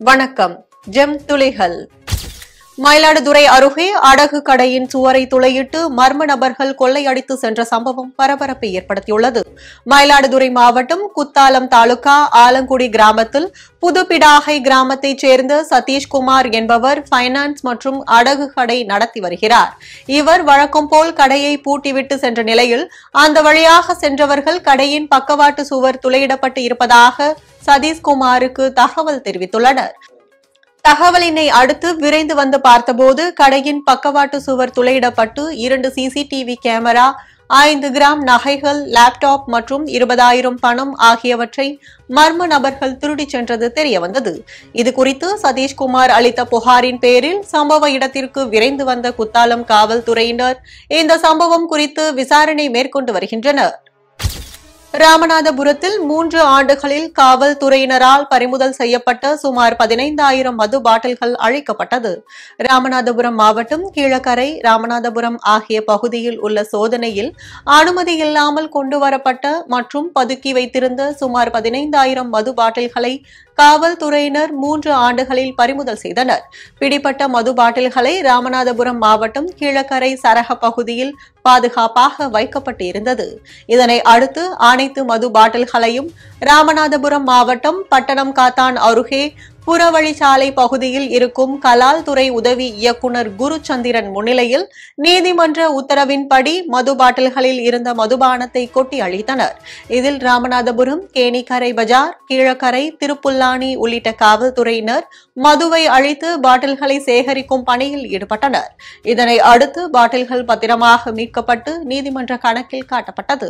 வணக்கம் ஜெம் துளிகள் மயிலாடுதுறை அருகே அடகு கடையின் சுவரை துளையிட்டு மர்ம நபர்கள் கொள்ளையடித்து சென்ற சம்பவம் பரபரப்பை ஏற்படுத்தியுள்ளது மயிலாடுதுறை மாவட்டம் குத்தாலம் தாலுகா ஆலங்குடி கிராமத்தில் புதுப்பிடாகை கிராமத்தைச் சேர்ந்த சதீஷ்குமார் என்பவர் பைனான்ஸ் மற்றும் அடகு கடை நடத்தி வருகிறார் இவர் வழக்கம் போல் கடையை பூட்டிவிட்டு சென்ற நிலையில் அந்த வழியாக சென்றவர்கள் கடையின் பக்கவாட்டு சுவர் துளையிடப்பட்டு இருப்பதாக சதீஷ்குமாருக்கு தகவல் தெரிவித்துள்ளனர் தகவலினை அடுத்து விரைந்து வந்து பார்த்தபோது கடையின் பக்கவாட்டு சுவர் துளையிடப்பட்டு இரண்டு சிசிடிவி கேமரா ஐந்து கிராம் நகைகள் லேப்டாப் மற்றும் இருபதாயிரம் பணம் ஆகியவற்றை மர்ம நபர்கள் திருடிச் சென்றது தெரியவந்தது இதுகுறித்து சதீஷ்குமார் அளித்த புகாரின் பேரில் சம்பவ இடத்திற்கு விரைந்து வந்த குத்தாலம் காவல்துறையினர் இந்த சம்பவம் குறித்து விசாரணை மேற்கொண்டு வருகின்றனர் ராமநாதபுரத்தில் மூன்று ஆண்டுகளில் காவல்துறையினரால் பறிமுதல் செய்யப்பட்ட சுமார் பதினைந்தாயிரம் மது பாட்டில்கள் அழிக்கப்பட்டது ராமநாதபுரம் மாவட்டம் கீழக்கரை ராமநாதபுரம் ஆகிய பகுதியில் உள்ள சோதனையில் அனுமதி இல்லாமல் கொண்டுவரப்பட்ட மற்றும் பதுக்கி வைத்திருந்த சுமார் பதினைந்தாயிரம் மது பாட்டில்களை காவல்துறையினர் மூன்று ஆண்டுகளில் பறிமுதல் செய்தனர் பிடிப்பட்ட மது பாட்டில்களை ராமநாதபுரம் மாவட்டம் கீழக்கரை சரக பகுதியில் பாதுகாப்பாக வைக்கப்பட்டு இருந்தது இதனை அடுத்து அனைத்து மது பாட்டில்களையும் ராமநாதபுரம் மாவட்டம் பட்டணம் காத்தான் அருகே புறவழிச்சாலை பகுதியில் இருக்கும் கலால் துறை உதவி இயக்குனர் குருச்சந்திரன் முன்னிலையில் நீதிமன்ற உத்தரவின்படி மது பாட்டில்களில் இருந்த மதுபானத்தை கொட்டி அழித்தனர் இதில் ராமநாதபுரம் கேணிக்கரை பஜார் கீழக்கரை திருப்புல்லானி உள்ளிட்ட காவல்துறையினர் மதுவை அழித்து பாட்டில்களை சேகரிக்கும் பணியில் ஈடுபட்டனர் இதனை அடுத்து பாட்டில்கள் பத்திரமாக மீட்கப்பட்டு நீதிமன்ற கணக்கில் காட்டப்பட்டது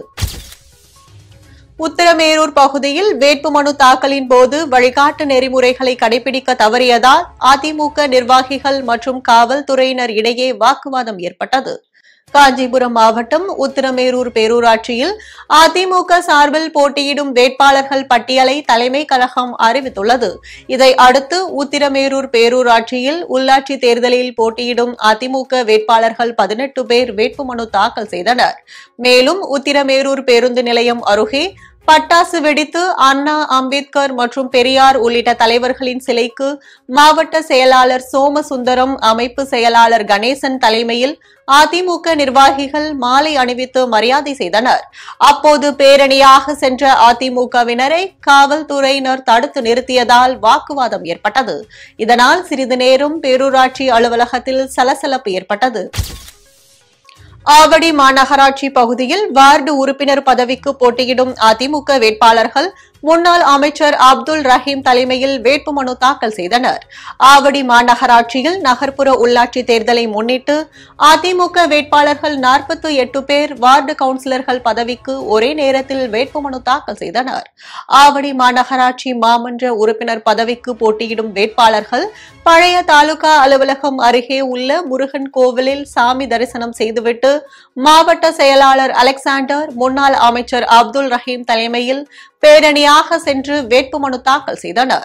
உத்தரமேரூர் பகுதியில் வேட்புமனு தாக்கலின் போது வழிகாட்டு நெறிமுறைகளை கடைபிடிக்க தவறியதால் அதிமுக நிர்வாகிகள் மற்றும் காவல்துறையினர் இடையே வாக்குவாதம் ஏற்பட்டது காஞ்சிபுரம் மாவட்டம் உத்திரமேரூர் பேரூராட்சியில் அதிமுக சார்பில் போட்டியிடும் வேட்பாளர்கள் பட்டியலை தலைமை கழகம் அறிவித்துள்ளது இதை அடுத்து உத்திரமேரூர் பேரூராட்சியில் உள்ளாட்சி தேர்தலில் போட்டியிடும் அதிமுக வேட்பாளர்கள் பதினெட்டு பேர் வேட்புமனு தாக்கல் செய்தனர் மேலும் உத்திரமேரூர் பேருந்து நிலையம் அருகே பட்டாசு வெடித்து அண்ணா அம்பேத்கர் மற்றும் பெரியார் உள்ளிட்ட தலைவர்களின் சிலைக்கு மாவட்ட செயலாளர் சோமசுந்தரம் அமைப்பு செயலாளர் கணேசன் தலைமையில் அதிமுக நிர்வாகிகள் மாலை அணிவித்து மரியாதை செய்தனர் அப்போது பேரணியாக சென்ற அதிமுகவினரை காவல்துறையினர் தடுத்து நிறுத்தியதால் வாக்குவாதம் ஏற்பட்டது இதனால் சிறிது நேரம் பேரூராட்சி அலுவலகத்தில் சலசலப்பு ஏற்பட்டது ஆவடி மாநகராட்சி பகுதியில் வார்டு உறுப்பினர் பதவிக்கு போட்டியிடும் அதிமுக வேட்பாளர்கள் முன்னாள் அமைச்சர் அப்துல் ரஹீம் தலைமையில் வேட்புமனு தாக்கல் செய்தனர் ஆவடி மாநகராட்சியில் நகர்ப்புற உள்ளாட்சி தேர்தலை முன்னிட்டு அதிமுக வேட்பாளர்கள் நாற்பத்தி எட்டு பேர் வார்டு கவுன்சிலர்கள் பதவிக்கு ஒரே நேரத்தில் வேட்புமனு தாக்கல் செய்தனர் ஆவடி மாநகராட்சி மாமன்ற உறுப்பினர் பதவிக்கு போட்டியிடும் வேட்பாளர்கள் பழைய தாலுகா அலுவலகம் அருகே உள்ள முருகன் கோவிலில் சாமி தரிசனம் செய்துவிட்டு மாவட்ட செயலாளர் அலெக்சாண்டர் முன்னாள் அமைச்சர் அப்துல் ரஹீம் தலைமையில் பேரணியாக சென்று வேட்புமனு தாக்கல் செய்தனர்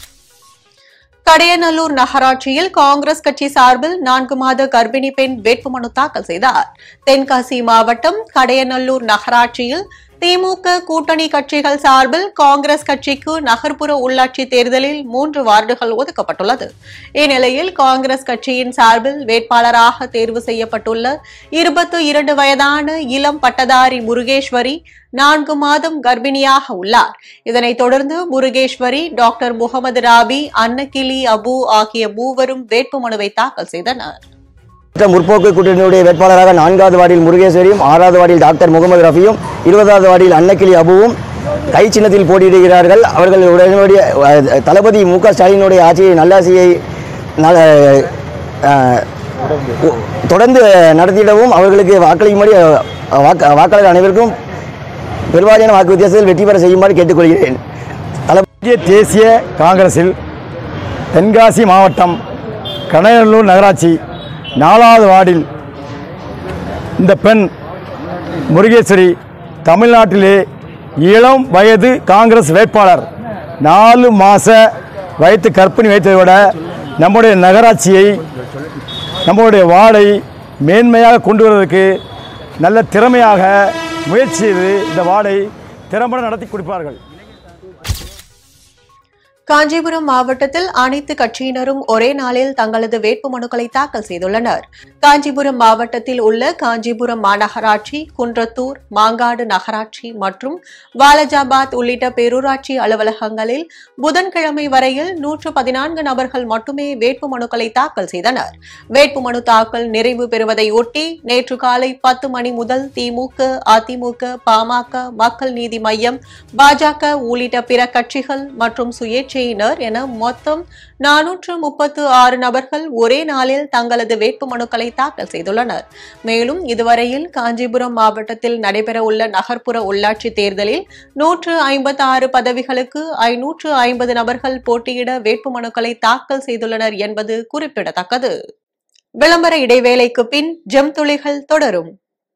கடையநல்லூர் நகராட்சியில் காங்கிரஸ் கட்சி சார்பில் நான்கு மாத கர்ப்பிணி பெண் வேட்புமனு தாக்கல் செய்தார் தென்காசி மாவட்டம் கடையநல்லூர் நகராட்சியில் திமுக கூட்டணி கட்சிகள் சார்பில் காங்கிரஸ் கட்சிக்கு நகர்ப்புற உள்ளாட்சி தேர்தலில் மூன்று வார்டுகள் ஒதுக்கப்பட்டுள்ளது இந்நிலையில் காங்கிரஸ் கட்சியின் சார்பில் வேட்பாளராக தேர்வு செய்யப்பட்டுள்ள இருபத்தி இரண்டு வயதான இளம் பட்டதாரி முருகேஸ்வரி நான்கு மாதம் கர்ப்பிணியாக உள்ளார் இதனைத் தொடர்ந்து முருகேஸ்வரி டாக்டர் முகமது ராபி அன்னகிலி அபு ஆகிய மூவரும் வேட்புமனுவை தாக்கல் செய்தனர் மற்ற முற்போக்கு கூட்டணியுடைய வேட்பாளராக நான்காவது வார்டில் முருகேஸ்வரியும் ஆறாவது வார்டில் டாக்டர் முகமது ரஃபியும் இருபதாவது வார்டில் அன்னக்கிளி அபுவும் கை சின்னத்தில் போட்டியிடுகிறார்கள் அவர்கள் உடனடிய அஹ், தளபதி மு க ஸ்டாலினுடைய ஆட்சியை நல்லாட்சியை நல- அஹ், உ- தொடர்ந்து நடத்திடவும் அவர்களுக்கு வாக்களிக்கும்படி அஹ், வாக்க- வாக்காளர் அனைவருக்கும் பெருவாரியான வாக்கு வித்தியாசத்தில் வெற்றி பெற செய்யுமாறு கேட்டுக்கொள்கிறேன் தளபதி இந்திய தேசிய காங்கிரஸில் தென்காசி மாவட்டம் கடையநல்லூர் நகராட்சி நாலாவது வார்டில் இந்த பெண் முருகேஸ்வரி தமிழ்நாட்டிலே இளம் வயது காங்கிரஸ் வேட்பாளர் நாலு மாத வயது கற்பிணி வைத்ததை விட நம்முடைய நகராட்சியை நம்மளுடைய வார்டை மேன்மையாக கொண்டு வருவதற்கு நல்ல திறமையாக முயற்சி செய்து இந்த வார்டை திறம்பட நடத்தி கொடுப்பார்கள் காஞ்சிபுரம் மாவட்டத்தில் அனைத்து கட்சியினரும் ஒரே நாளில் தங்களது வேட்புமனுக்களை தாக்கல் செய்துள்ளனர் காஞ்சிபுரம் மாவட்டத்தில் உள்ள காஞ்சிபுரம் மாநகராட்சி குன்றத்தூர் மாங்காடு நகராட்சி மற்றும் வாலஜாபாத் உள்ளிட்ட பேரூராட்சி அலுவலகங்களில் புதன்கிழமை வரையில் நூற்று பதினான்கு நபர்கள் மட்டுமே வேட்புமனுக்களை தாக்கல் செய்தனர் வேட்புமனு தாக்கல் நிறைவு பெறுவதை ஒட்டி நேற்று காலை பத்து மணி முதல் திமுக அதிமுக பாமக மக்கள் நீதி மய்யம் பாஜக உள்ளிட்ட பிற கட்சிகள் மற்றும் சுயேட்சையினர் என மொத்தம் நானூற்று முப்பத்து ஆறு நபர்கள் ஒரே நாளில் தங்களது வேட்புமனுக்களை தாக்கல் செய்துள்ளனர் மேலும் இதுவரையில் காஞ்சிபுரம் மாவட்டத்தில் நடைபெறவுள்ள நகர்ப்புற உள்ளாட்சி தேர்தலில் நூற்று ஐம்பத்தி ஆறு பதவிகளுக்கு ஐநூற்று ஐம்பது நபர்கள் போட்டியிட வேட்புமனுக்களை தாக்கல் செய்துள்ளனர் என்பது குறிப்பிடத்தக்கது விளம்பர இடைவேளைக்கு பின் ஜெம் துளிகள் தொடரும்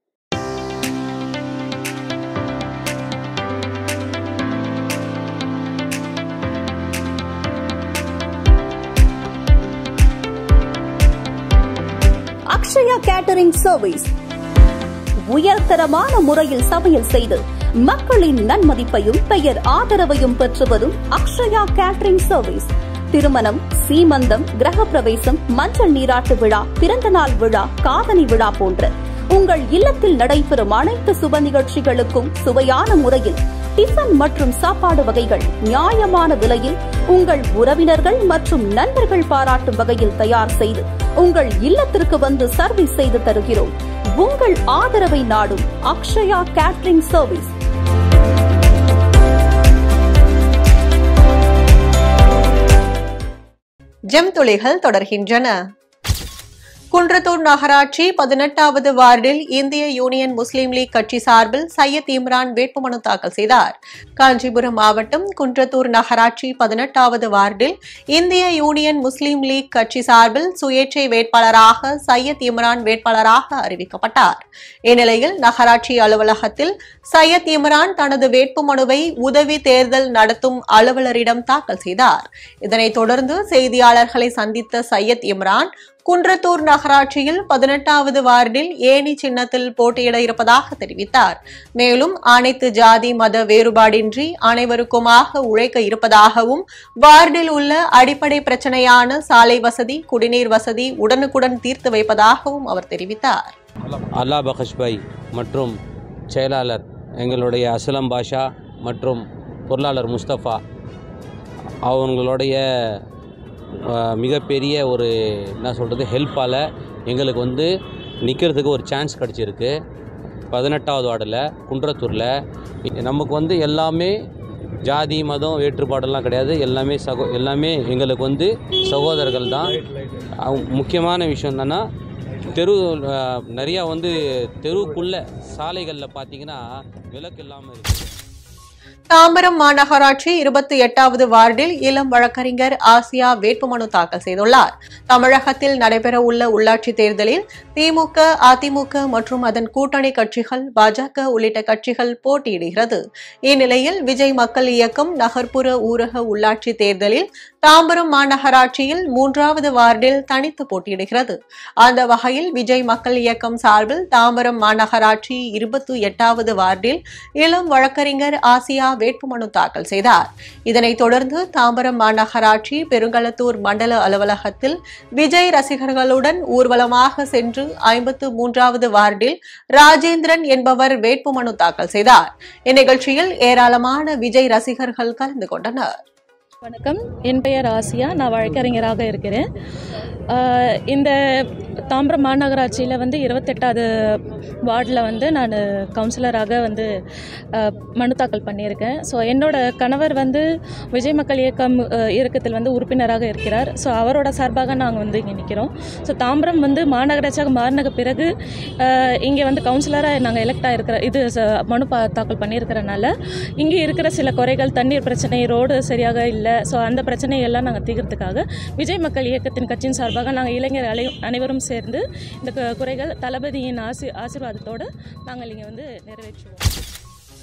அக்ஷயா கேட்டரிங் சர்வீஸ் உயர்தரமான முறையில் சமையல் செய்து மக்களின் நன்மதிப்பையும் பெயர் ஆதரவையும் பெற்று வரும் அக்ஷயா கேட்டரிங் சர்வீஸ் திருமணம் சீமந்தம் கிரகப்பிரவேசம் மஞ்சள் நீராட்டு விழா பிறந்தநாள் விழா காதணி விழா போன்ற உங்கள் இல்லத்தில் நடைபெறும் அனைத்து சுப நிகழ்ச்சிகளுக்கும் சுவையான முறையில் டிஃபன் மற்றும் சாப்பாடு வகைகள் நியாயமான விலையில் உங்கள் உறவினர்கள் மற்றும் நண்பர்கள் பாராட்டும் வகையில் தயார் செய்து உங்கள் இல்லத்திற்கு வந்து சர்வீஸ் செய்து தருகிறோம் உங்கள் ஆதரவை நாடும் அக்ஷயா கேட்டரிங் சர்வீஸ் ஜெம் துளிகள் தொடர்கின்றன குன்றத்தூர் நகராட்சி பதினெட்டாவது வார்டில் இந்திய யூனியன் முஸ்லீம் லீக் கட்சி சார்பில் சையத் இம்ரான் வேட்புமனு தாக்கல் செய்தார் காஞ்சிபுரம் மாவட்டம் குன்றத்தூர் நகராட்சி பதினெட்டாவது வார்டில் இந்திய யூனியன் முஸ்லீம் லீக் கட்சி சார்பில் சுயேட்சை வேட்பாளராக சையத் இம்ரான் வேட்பாளராக அறிவிக்கப்பட்டார் இந்நிலையில் நகராட்சி அலுவலகத்தில் சையத் இம்ரான் தனது வேட்புமனுவை உதவி தேர்தல் நடத்தும் அலுவலரிடம் தாக்கல் செய்தார் இதனைத் தொடர்ந்து செய்தியாளர்களை சந்தித்த சையத் இம்ரான் குன்றத்தூர் நகராட்சியில் பதினெட்டாவது வார்டில் ஏணி சின்னத்தில் போட்டியிட இருப்பதாக தெரிவித்தார் மேலும் அனைத்து ஜாதி மத வேறுபாடின்றி அனைவருக்குமாக உழைக்க இருப்பதாகவும் வார்டில் உள்ள அடிப்படை பிரச்சனையான சாலை வசதி குடிநீர் வசதி உடனுக்குடன் தீர்த்து வைப்பதாகவும் அவர் தெரிவித்தார் அல்லா பகஷ் பாய் மற்றும் செயலாளர் எங்களுடைய அஸ்லம் பாஷா மற்றும் பொருளாளர் முஸ்தபா அவங்களுடைய அஹ், மிகப்பெரிய ஒரு என்ன சொல்கிறது ஹெல்ப்பால் எங்களுக்கு வந்து நிற்கிறதுக்கு ஒரு சான்ஸ் கிடச்சிருக்கு பதினெட்டாவது வார்டில் குன்றத்தூரில் நமக்கு வந்து எல்லாமே ஜாதி மதம் வேற்றுப்பாடெல்லாம் கிடையாது எல்லாமே சகோ எல்லாமே எங்களுக்கு வந்து சகோதரர்கள் தான் அவங்க- முக்கியமான விஷயம் என்னென்னா தெரு அஹ், நிறையா வந்து தெருவுக்குள்ளே சாலைகளில் பார்த்தீங்கன்னா விளக்கு இல்லாமல் இருக்குது தாம்பரம் மாநகராட்சி இருபத்தி எட்டாவது வார்டில் இளம் வழக்கறிஞர் ஆசியா வேட்புமனு தாக்கல் செய்துள்ளார் தமிழகத்தில் நடைபெறவுள்ள உள்ளாட்சி தேர்தலில் திமுக அதிமுக மற்றும் அதன் கூட்டணி கட்சிகள் பாஜக உள்ளிட்ட கட்சிகள் போட்டியிடுகிறது இந்நிலையில் விஜய் மக்கள் இயக்கம் நகர்ப்புற ஊரக உள்ளாட்சி தேர்தலில் தாம்பரம் மாநகராட்சியில் மூன்றாவது வார்டில் தனித்து போட்டியிடுகிறது அந்த வகையில் விஜய் மக்கள் இயக்கம் சார்பில் தாம்பரம் மாநகராட்சி இருபத்தி எட்டாவது வார்டில் இளம் வழக்கறிஞர் ஆசியா வேட்புமனு தாக்கல் செய்தார் இதனைத் தொடர்ந்து தாம்பரம் மாநகராட்சி பெருங்களத்தூர் மண்டல அலுவலகத்தில் விஜய் ரசிகர்களுடன் ஊர்வலமாக சென்று ஐம்பத்து மூன்றாவது வார்டில் ராஜேந்திரன் என்பவர் வேட்புமனு தாக்கல் செய்தார் இந்நிகழ்ச்சியில் ஏராளமான விஜய் ரசிகர்கள் கலந்து கொண்டனர் வணக்கம் என் பெயர் ஆசியா நான் வழக்கறிஞராக இருக்கிறேன் ஆஹ் இந்த தாம்பரம் மாநகராட்சியில் வந்து இருபத்தெட்டாவது வார்டில் வந்து நான் கவுன்சிலராக வந்து ஆஹ் மனு தாக்கல் பண்ணியிருக்கேன் ஸோ என்னோட கணவர் வந்து விஜய் மக்கள் இயக்கம் ஆஹ் இயக்கத்தில் வந்து உறுப்பினராக இருக்கிறார் ஸோ அவரோட சார்பாக நாங்கள் வந்து இங்கே நிற்கிறோம் ஸோ தாம்பரம் வந்து மாநகராட்சியாக மாறினக்கு பிறகு இங்கே வந்து கவுன்சிலராக நாங்கள் எலெக்ட் ஆகிருக்கிற இது ச- மனு பா தாக்கல் பண்ணியிருக்கிறனால இங்கே இருக்கிற சில குறைகள் தண்ணீர் பிரச்சனை ரோடு சரியாக இல்லை ஸோ அந்த பிரச்சனையெல்லாம் நாங்கள் தீர்க்கிறதுக்காக விஜய் மக்கள் இயக்கத்தின் கட்சியின் சார்பாக நாங்கள் இளைஞர் அலை அனைவரும் சேர்ந்து இந்த கு- குறைகள் தளபதியின் ஆசி ஆசீர்வாதத்தோடு நாங்கள் இங்கே வந்து நிறைவேற்றுவோம்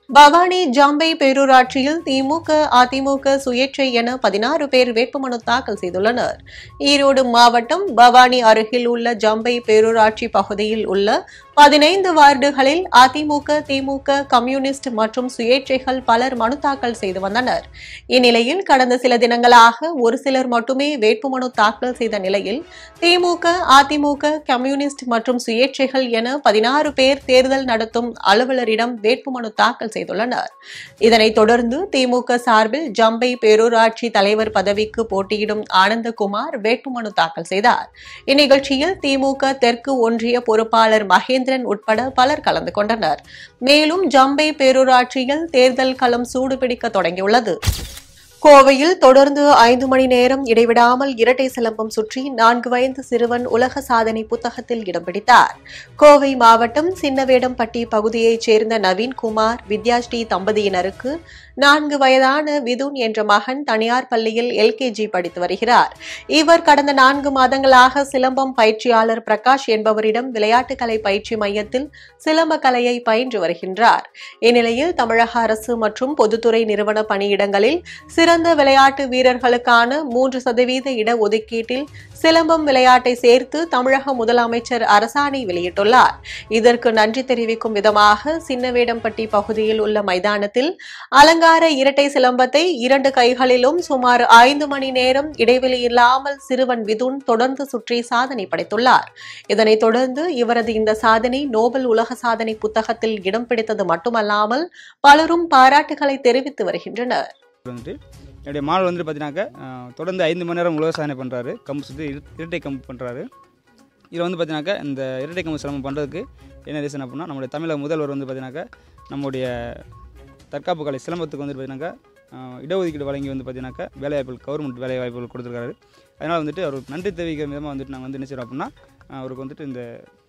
பவானி ஜாம்பை பேரூராட்சியில் திமுக அதிமுக சுயேட்சை என பதினாறு பேர் வேட்புமனு தாக்கல் செய்துள்ளனர் ஈரோடு மாவட்டம் பவானி அருகில் உள்ள ஜம்பை பேரூராட்சி பகுதியில் உள்ள பதினைந்து வார்டுகளில் அதிமுக திமுக கம்யூனிஸ்ட் மற்றும் சுயேட்சைகள் பலர் மனு தாக்கல் செய்து வந்தனர் இந்நிலையில் கடந்த சில தினங்களாக ஒரு சிலர் மட்டுமே வேட்புமனு தாக்கல் செய்த நிலையில் திமுக அதிமுக கம்யூனிஸ்ட் மற்றும் சுயேட்சைகள் என பதினாறு பேர் தேர்தல் நடத்தும் அலுவலரிடம் வேட்புமனு தாக்கல் செய்துள்ளனர் இதனைத் தொடர்ந்து திமுக சார்பில் ஜம்பை பேரூராட்சி தலைவர் பதவிக்கு போட்டியிடும் ஆனந்தகுமார் வேட்புமனு தாக்கல் செய்தார் இந்நிகழ்ச்சியில் திமுக தெற்கு ஒன்றிய பொறுப்பாளர் மகேந்திரன் உட்பட பலர் கலந்து கொண்டனர் மேலும் ஜம்பை பேரூராட்சியில் தேர்தல் களம் சூடுபிடிக்க தொடங்கியுள்ளது கோவையில் தொடர்ந்து ஐந்து மணி நேரம் இடைவிடாமல் இரட்டை சிலம்பம் சுற்றி நான்கு வயது சிறுவன் உலக சாதனை புத்தகத்தில் இடம் பிடித்தார் கோவை மாவட்டம் சின்னவேடம்பட்டி பகுதியைச் சேர்ந்த நவீன்குமார் வித்யாஸ்ரீ தம்பதியினருக்கு நான்கு வயதான விதுன் என்ற மகன் தனியார் பள்ளியில் எல்கேஜி படித்து வருகிறார் இவர் கடந்த நான்கு மாதங்களாக சிலம்பம் பயிற்சியாளர் பிரகாஷ் என்பவரிடம் விளையாட்டுக்கலை பயிற்சி மையத்தில் சிலம்ப கலையை பயின்று வருகின்றார் இந்நிலையில் தமிழக அரசு மற்றும் பொதுத்துறை நிறுவன பணியிடங்களில் சிறந்த விளையாட்டு வீரர்களுக்கான மூன்று சதவீத இடஒதுக்கீட்டில் சிலம்பம் விளையாட்டை சேர்த்து தமிழக முதலமைச்சர் அரசாணை வெளியிட்டுள்ளார் இதற்கு நன்றி தெரிவிக்கும் விதமாக சின்னவேடம்பட்டி பகுதியில் உள்ள மைதானத்தில் அலங்கார இரட்டை சிலம்பத்தை இரண்டு கைகளிலும் சுமார் ஐந்து மணி நேரம் இடைவெளி இல்லாமல் சிறுவன் விதுன் தொடர்ந்து சுற்றி சாதனை படைத்துள்ளார் இதனைத் தொடர்ந்து இவரது இந்த சாதனை நோபல் உலக சாதனை புத்தகத்தில் இடம் பிடித்தது மட்டுமல்லாமல் பலரும் பாராட்டுகளை தெரிவித்து வருகின்றனர் வந்துட்டு என்னுடைய மாடல் வந்துட்டு பார்த்தீங்கன்னாக்கா அஹ், தொடர்ந்து ஐந்து மணி நேரம் உலக சாதனை பண்ணுறாரு கம்பு சுற்றி இரு- இரட்டை கம்பு பண்ணுறாரு இதில் வந்து பார்த்தீங்கன்னாக்கா இந்த இரட்டை கம்பு சிரமம் பண்ணுறதுக்கு என்ன ரீசன் அப்படின்னா நம்முடைய தமிழக முதல்வர் வந்து பார்த்தீங்கன்னாக்கா நம்முடைய தற்காப்பு கலை சிலம்பத்துக்கு வந்து பார்த்தீங்கன்னாக்கா அஹ், இடஒதுக்கீடு வழங்கி வந்து பார்த்தீங்கன்னாக்கா வேலைவாய்ப்புகள் கவர்மெண்ட் வேலைவாய்ப்புகள் கொடுத்துருக்காரு அதனால் வந்துட்டு அவர் நன்றி தெரிவிக்கிற விதமாக வந்துட்டு நாங்கள் வந்து என்ன செய்கிறோம் அப்படின்னா அஹ், அவருக்கு வந்துட்டு இந்த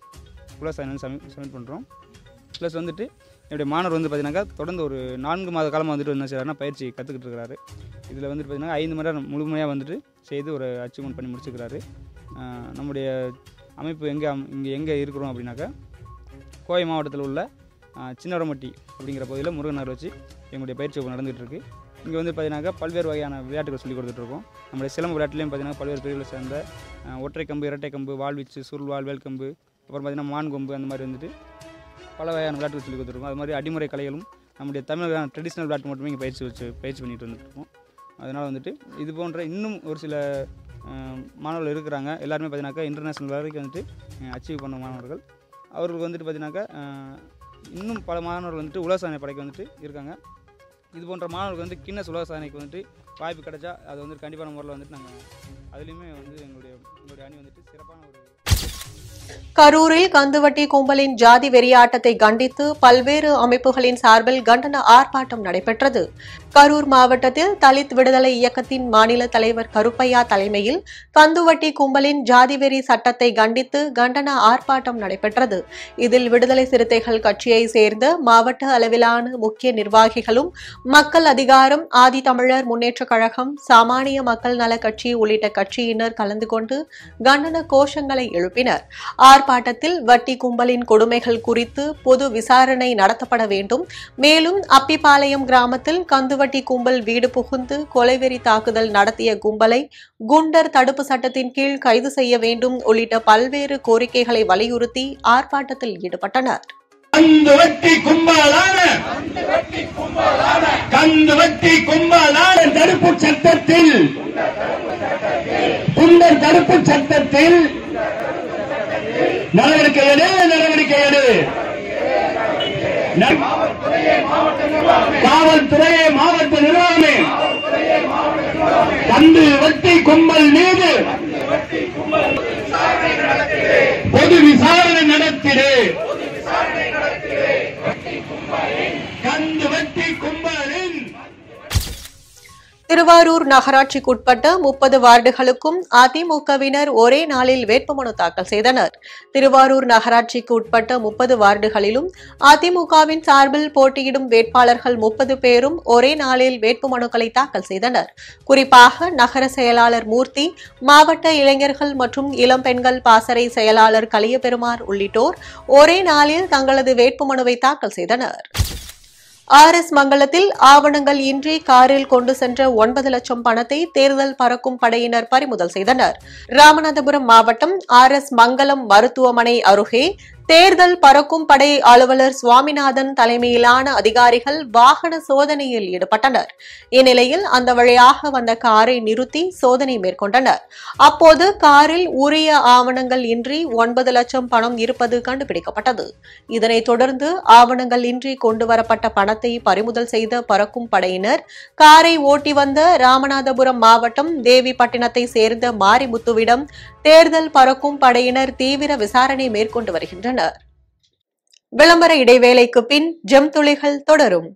உலக சாதனை வந்து சப்மிட் சப்மிட் பண்ணுறோம் ப்ளஸ் வந்துட்டு என்னுடைய மாணவர் வந்து பார்த்தீங்கன்னாக்கா தொடர்ந்து ஒரு நான்கு மாத காலமாக வந்துட்டு என்ன செய்யறாருன்னா பயிற்சி கற்றுக்கிட்டு இருக்கிறாரு இதில் வந்துட்டு பார்த்தீங்கன்னா ஐந்து மணி நேரம் முழுமையாக வந்துட்டு செய்து ஒரு அச்சீவ்மெண்ட் பண்ணி முடிச்சுக்கிறாரு ஆஹ் நம்முடைய அமைப்பு எங்கே இங்கே எங்கே இருக்கிறோம் அப்படின்னாக்கா கோவை மாவட்டத்தில் உள்ள ஆஹ் சின்னவரமட்டி அப்படிங்கிற பகுதியில் முருகனார் வச்சு எங்களுடைய பயிற்சி வகுப்பு நடந்துகிட்டு இருக்கு இங்கே வந்து பார்த்தீங்கன்னாக்கா பல்வேறு வகையான விளையாட்டுகள் சொல்லிக் கொடுத்துட்ருக்கோம் நம்முடைய சிலம்பு விளையாட்டுலேயும் பார்த்தீங்கன்னா பல்வேறு பிரிவுகளை சேர்ந்த ஆஹ் ஒற்றை கம்பு இரட்டை கம்பு வாழ்வீச்சு சுருள்வாள் வேல்கம்பு அப்புறம் பார்த்தீங்கன்னா மான் கொம்பு அந்த மாதிரி வந்துட்டு பல வகையான விளையாட்டுகள் சொல்லிக் கொடுத்துருக்கோம் அது மாதிரி அடிமுறை கலைகளும் நம்முடைய தமிழ் ட்ரெடிஷ்னல் விளையாட்டு மட்டுமே இங்கே பயிற்சி வச்சு பயிற்சி பண்ணிட்டு வந்துட்டு இருக்கோம் அதனால் வந்துட்டு இது போன்ற இன்னும் ஒரு சில அஹ், மாணவர்கள் இருக்கிறாங்க எல்லாருமே பார்த்தீங்கன்னாக்கா இன்டர்நேஷ்னல் வரைக்கும் வந்துட்டு அச்சீவ் பண்ண மாணவர்கள் அவர்களுக்கு வந்துட்டு பார்த்தீங்கன்னாக்கா அஹ், இன்னும் பல மாணவர்கள் வந்துட்டு உலக சாதனை படைக்க வந்துட்டு இருக்காங்க இது போன்ற மாணவர்களுக்கு வந்து கின்னஸ் உலக சாதனைக்கு வந்துட்டு வாய்ப்பு கிடைச்சா அது வந்து கண்டிப்பான முறையில் வந்துட்டு நாங்கள் அதுலேயுமே வந்து எங்களுடைய எங்களுடைய அணி வந்துட்டு சிறப்பான ஒரு கரூரில் கந்துவட்டி கும்பலின் ஜாதி வெறியாட்டத்தை கண்டித்து பல்வேறு அமைப்புகளின் சார்பில் கண்டன ஆர்ப்பாட்டம் நடைபெற்றது கரூர் மாவட்டத்தில் தலித் விடுதலை இயக்கத்தின் மாநில தலைவர் கருப்பையா தலைமையில் கந்துவட்டி கும்பலின் ஜாதி வெறி சட்டத்தை கண்டித்து கண்டன ஆர்ப்பாட்டம் நடைபெற்றது இதில் விடுதலை சிறுத்தைகள் கட்சியை சேர்ந்த மாவட்ட அளவிலான முக்கிய நிர்வாகிகளும் மக்கள் அதிகாரம் ஆதி தமிழர் முன்னேற்றக் கழகம் சாமானிய மக்கள் நல கட்சி உள்ளிட்ட கட்சியினர் கலந்து கொண்டு கண்டன கோஷங்களை எழுப்பினர் ஆர்ப்பாட்டத்தில் வட்டி கும்பலின் கொடுமைகள் குறித்து பொது விசாரணை நடத்தப்பட வேண்டும் மேலும் அப்பிபாளையம் கிராமத்தில் கந்துவட்டி கும்பல் வீடு புகுந்து கொலைவெறி தாக்குதல் நடத்திய கும்பலை குண்டர் தடுப்பு சட்டத்தின் கீழ் கைது செய்ய வேண்டும் உள்ளிட்ட பல்வேறு கோரிக்கைகளை வலியுறுத்தி ஆர்ப்பாட்டத்தில் ஈடுபட்டனர் கந்து வட்டி கும்பலான கந்து வட்டி கும்பலான தடுப்பு சட்டத்தில் குண்டர் தடுப்பு சட்டத்தில் நடவடிக்கை எடு நடவடிக்கை எடு ந- காவல்துறையே மாவட்ட நிர்வாகமே கந்து வட்டி கும்பல் மீது பொது விசாரணை நடத்திடு கந்து வட்டி கும்பலின் திருவாரூர் நகராட்சிக்குட்பட்ட முப்பது வார்டுகளுக்கும் அதிமுகவினர் ஒரே நாளில் வேட்புமனு தாக்கல் செய்தனர் திருவாரூர் நகராட்சிக்கு உட்பட்ட முப்பது வார்டுகளிலும் அதிமுகவின் சார்பில் போட்டியிடும் வேட்பாளர்கள் முப்பது பேரும் ஒரே நாளில் வேட்புமனுக்களை தாக்கல் செய்தனர் குறிப்பாக நகர செயலாளர் மூர்த்தி மாவட்ட இளைஞர்கள் மற்றும் இளம்பெண்கள் பாசறை செயலாளர் கலியபெருமார் உள்ளிட்டோர் ஒரே நாளில் தங்களது வேட்புமனுவை தாக்கல் செய்தனர் ஆர் எஸ் மங்கலத்தில் ஆவணங்கள் இன்றி காரில் கொண்டு சென்ற ஒன்பது லட்சம் பணத்தை தேர்தல் பறக்கும் படையினர் பறிமுதல் செய்தனர் ராமநாதபுரம் மாவட்டம் ஆர் எஸ் மங்கலம் மருத்துவமனை அருகே தேர்தல் பறக்கும் படை அலுவலர் சுவாமிநாதன் தலைமையிலான அதிகாரிகள் வாகன சோதனையில் ஈடுபட்டனர் இந்நிலையில் அந்த வழியாக வந்த காரை நிறுத்தி சோதனை மேற்கொண்டனர் அப்போது காரில் உரிய ஆவணங்கள் இன்றி ஒன்பது லட்சம் பணம் இருப்பது கண்டுபிடிக்கப்பட்டது இதனைத் தொடர்ந்து ஆவணங்கள் இன்றி கொண்டுவரப்பட்ட பணத்தை பறிமுதல் செய்த பறக்கும் படையினர் காரை ஓட்டி வந்த ராமநாதபுரம் மாவட்டம் தேவிப்பட்டினத்தை சேர்ந்த மாரிமுத்துவிடம் தேர்தல் பறக்கும் படையினர் தீவிர விசாரணை மேற்கொண்டு வருகின்றனர் விளம்பர இடைவேளைக்கு பின் ஜெம் துளிகள் தொடரும்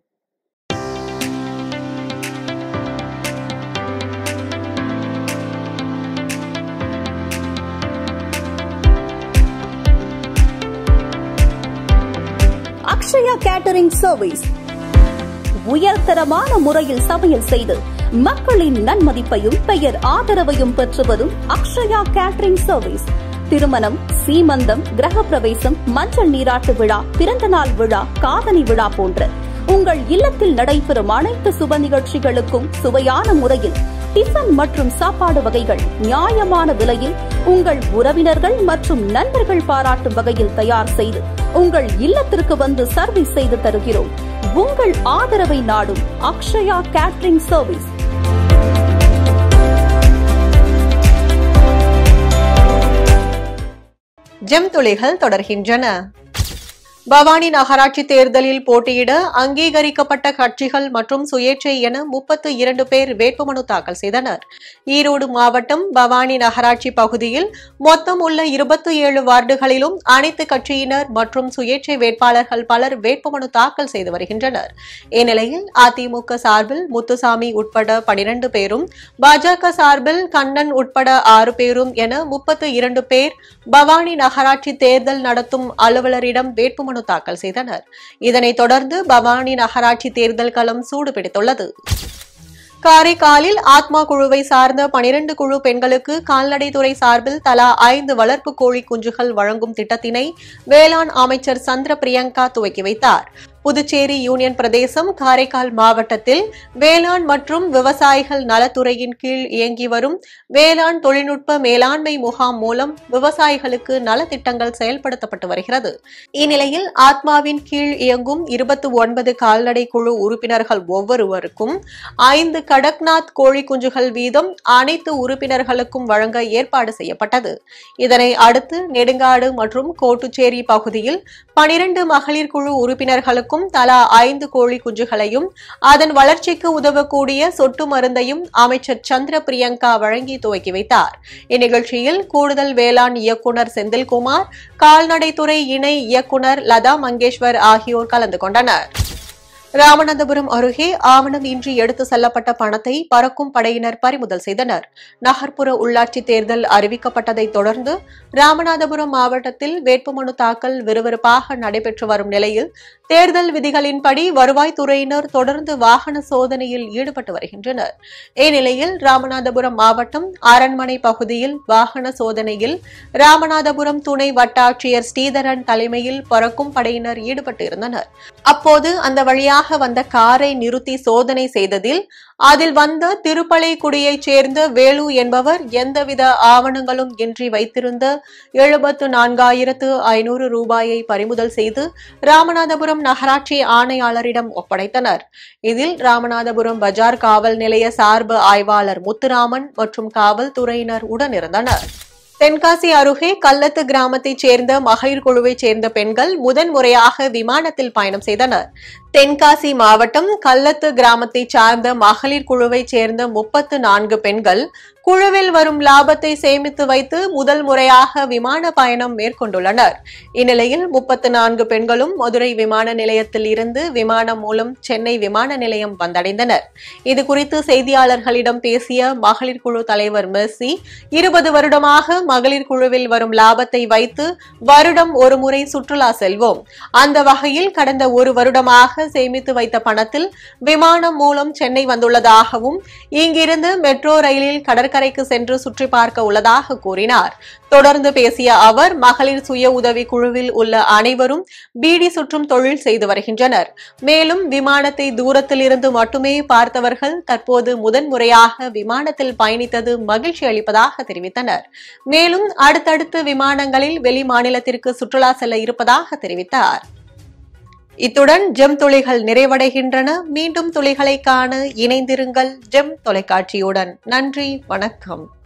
அக்ஷயா கேட்டரிங் சர்வீஸ் உயர்தரமான முறையில் சமையல் செய்து மக்களின் நன்மதிப்பையும் பெயர் ஆதரவையும் பெற்று வரும் அக்ஷயா கேட்டரிங் சர்வீஸ் திருமணம் சீமந்தம் கிரகப்பிரவேசம் மஞ்சள் நீராட்டு விழா பிறந்தநாள் விழா காதணி விழா போன்ற உங்கள் இல்லத்தில் நடைபெறும் அனைத்து சுப நிகழ்ச்சிகளுக்கும் சுவையான முறையில் டிஃபன் மற்றும் சாப்பாடு வகைகள் நியாயமான விலையில் உங்கள் உறவினர்கள் மற்றும் நண்பர்கள் பாராட்டும் வகையில் தயார் செய்து உங்கள் இல்லத்திற்கு வந்து சர்வீஸ் செய்து தருகிறோம் உங்கள் ஆதரவை நாடும் அக்ஷயா கேட்டரிங் சர்வீஸ் ஜெம் துளிகள் தொடர்கின்றன பவானி நகராட்சி தேர்தலில் போட்டியிட அங்கீகரிக்கப்பட்ட கட்சிகள் மற்றும் சுயேட்சை என முப்பத்து இரண்டு பேர் வேட்புமனு தாக்கல் செய்தனர் ஈரோடு மாவட்டம் பவானி நகராட்சி பகுதியில் மொத்தம் உள்ள இருபத்தி ஏழு வார்டுகளிலும் அனைத்து கட்சியினர் மற்றும் சுயேட்சை வேட்பாளர்கள் பலர் வேட்புமனு தாக்கல் செய்து வருகின்றனர் இந்நிலையில் அதிமுக சார்பில் முத்துசாமி உட்பட பனிரண்டு பேரும் பாஜக சார்பில் கண்ணன் உட்பட ஆறு பேரும் என முப்பத்து இரண்டு பேர் பவானி நகராட்சி தேர்தல் நடத்தும் அலுவலரிடம் வேட்புமனு தாக்கல் செய்தனர் இதனைத் தொடர்ந்து பவானி நகராட்சி தேர்தல் களம் சூடு பிடித்துள்ளது காரைக்காலில் ஆத்மா குழுவை சார்ந்த பனிரண்டு குழு பெண்களுக்கு கால்நடைத்துறை சார்பில் தலா ஐந்து வளர்ப்பு கோழி குஞ்சுகள் வழங்கும் திட்டத்தினை வேளாண் அமைச்சர் சந்திர பிரியங்கா துவக்கி வைத்தார் புதுச்சேரி யூனியன் பிரதேசம் காரைக்கால் மாவட்டத்தில் வேளாண் மற்றும் விவசாயிகள் நலத்துறையின் கீழ் இயங்கி வரும் வேளாண் தொழில்நுட்ப மேலாண்மை முகாம் மூலம் விவசாயிகளுக்கு நலத்திட்டங்கள் செயல்படுத்தப்பட்டு வருகிறது இந்நிலையில் ஆத்மாவின் கீழ் இயங்கும் இருபத்தி ஒன்பது கால்நடை குழு உறுப்பினர்கள் ஒவ்வொருவருக்கும் ஐந்து கடக்நாத் கோழி குஞ்சுகள் வீதம் அனைத்து உறுப்பினர்களுக்கும் வழங்க ஏற்பாடு செய்யப்பட்டது இதனை அடுத்து நெடுங்காடு மற்றும் கோட்டுச்சேரி பகுதியில் பனிரண்டு மகளிர் குழு உறுப்பினர்களுக்கும் தலா ஐந்து கோழி குஞ்சுகளையும் அதன் வளர்ச்சிக்கு உதவக்கூடிய சொட்டு மருந்தையும் அமைச்சர் சந்திர பிரியங்கா வழங்கி துவக்கி வைத்தார் இந்நிகழ்ச்சியில் கூடுதல் வேளாண் இயக்குநர் செந்தில்குமார் கால்நடைத்துறை இணை இயக்குநர் லதா மங்கேஷ்வர் ஆகியோர் கலந்து கொண்டனர் ராமநாதபுரம் அருகே ஆவணம் இன்றி எடுத்து செல்லப்பட்ட பணத்தை பறக்கும் படையினர் பறிமுதல் செய்தனர் நகர்ப்புற உள்ளாட்சி தேர்தல் அறிவிக்கப்பட்டதை தொடர்ந்து ராமநாதபுரம் மாவட்டத்தில் வேட்புமனு தாக்கல் விறுவிறுப்பாக நடைபெற்று வரும் நிலையில் தேர்தல் விதிகளின்படி வருவாய்த்துறையினர் தொடர்ந்து வாகன சோதனையில் ஈடுபட்டு வருகின்றனர் இந்நிலையில் ராமநாதபுரம் மாவட்டம் அரண்மனை பகுதியில் வாகன சோதனையில் ராமநாதபுரம் துணை வட்டாட்சியர் ஸ்ரீதரன் தலைமையில் பறக்கும் படையினர் ஈடுபட்டு இருந்தனர் அப்போது அந்த வழியாக வந்த காரை நிறுத்தி சோதனை செய்ததில் அதில் வந்த திருப்பலைக்குடியைச் சேர்ந்த வேலு என்பவர் எந்தவித ஆவணங்களும் இன்றி வைத்திருந்த எழுபத்து நான்காயிரத்து ஐநூறு ரூபாயை பறிமுதல் செய்து ராமநாதபுரம் நகராட்சி ஆணையாளரிடம் ஒப்படைத்தனர் இதில் ராமநாதபுரம் பஜார் காவல் நிலைய சார்பு ஆய்வாளர் முத்துராமன் மற்றும் காவல்துறையினர் உடனிருந்தனர் தென்காசி அருகே கல்லத்து கிராமத்தைச் சேர்ந்த மகளிர் குழுவைச் சேர்ந்த பெண்கள் முதன்முறையாக விமானத்தில் பயணம் செய்தனர் தென்காசி மாவட்டம் கல்லத்து கிராமத்தைச் சார்ந்த மகளிர் குழுவைச் சேர்ந்த முப்பத்து நான்கு பெண்கள் குழுவில் வரும் லாபத்தை சேமித்து வைத்து முதல் முறையாக விமான பயணம் மேற்கொண்டுள்ளனர் இந்நிலையில் முப்பத்து நான்கு பெண்களும் மதுரை விமான நிலையத்தில் இருந்து விமானம் மூலம் சென்னை விமான நிலையம் வந்தடைந்தனர் இது குறித்து செய்தியாளர்களிடம் பேசிய மகளிர் குழு தலைவர் மெர்சி இருபது வருடமாக மகளிர் குழுவில் வரும் லாபத்தை வைத்து வருடம் ஒரு முறை சுற்றுலா செல்வோம் அந்த வகையில் கடந்த ஒரு வருடமாக நாட்களாக சேமித்து வைத்த பணத்தில் விமானம் மூலம் சென்னை வந்துள்ளதாகவும் இங்கிருந்து மெட்ரோ ரயிலில் கடற்கரைக்கு சென்று சுற்றி பார்க்க உள்ளதாக கூறினார் தொடர்ந்து பேசிய அவர் மகளிர் சுய உதவி குழுவில் உள்ள அனைவரும் பீடி சுற்றும் தொழில் செய்து வருகின்றனர் மேலும் விமானத்தை தூரத்தில் இருந்து மட்டுமே பார்த்தவர்கள் தற்போது முதன்முறையாக விமானத்தில் பயணித்தது மகிழ்ச்சி அளிப்பதாக தெரிவித்தனர் மேலும் அடுத்தடுத்து விமானங்களில் வெளி மாநிலத்திற்கு சுற்றுலா செல்ல இருப்பதாக தெரிவித்தார் இத்துடன் ஜெம் துளிகள் நிறைவடைகின்றன மீண்டும் துளிகளை காண இணைந்திருங்கள் ஜெம் தொலைக்காட்சியுடன் நன்றி வணக்கம்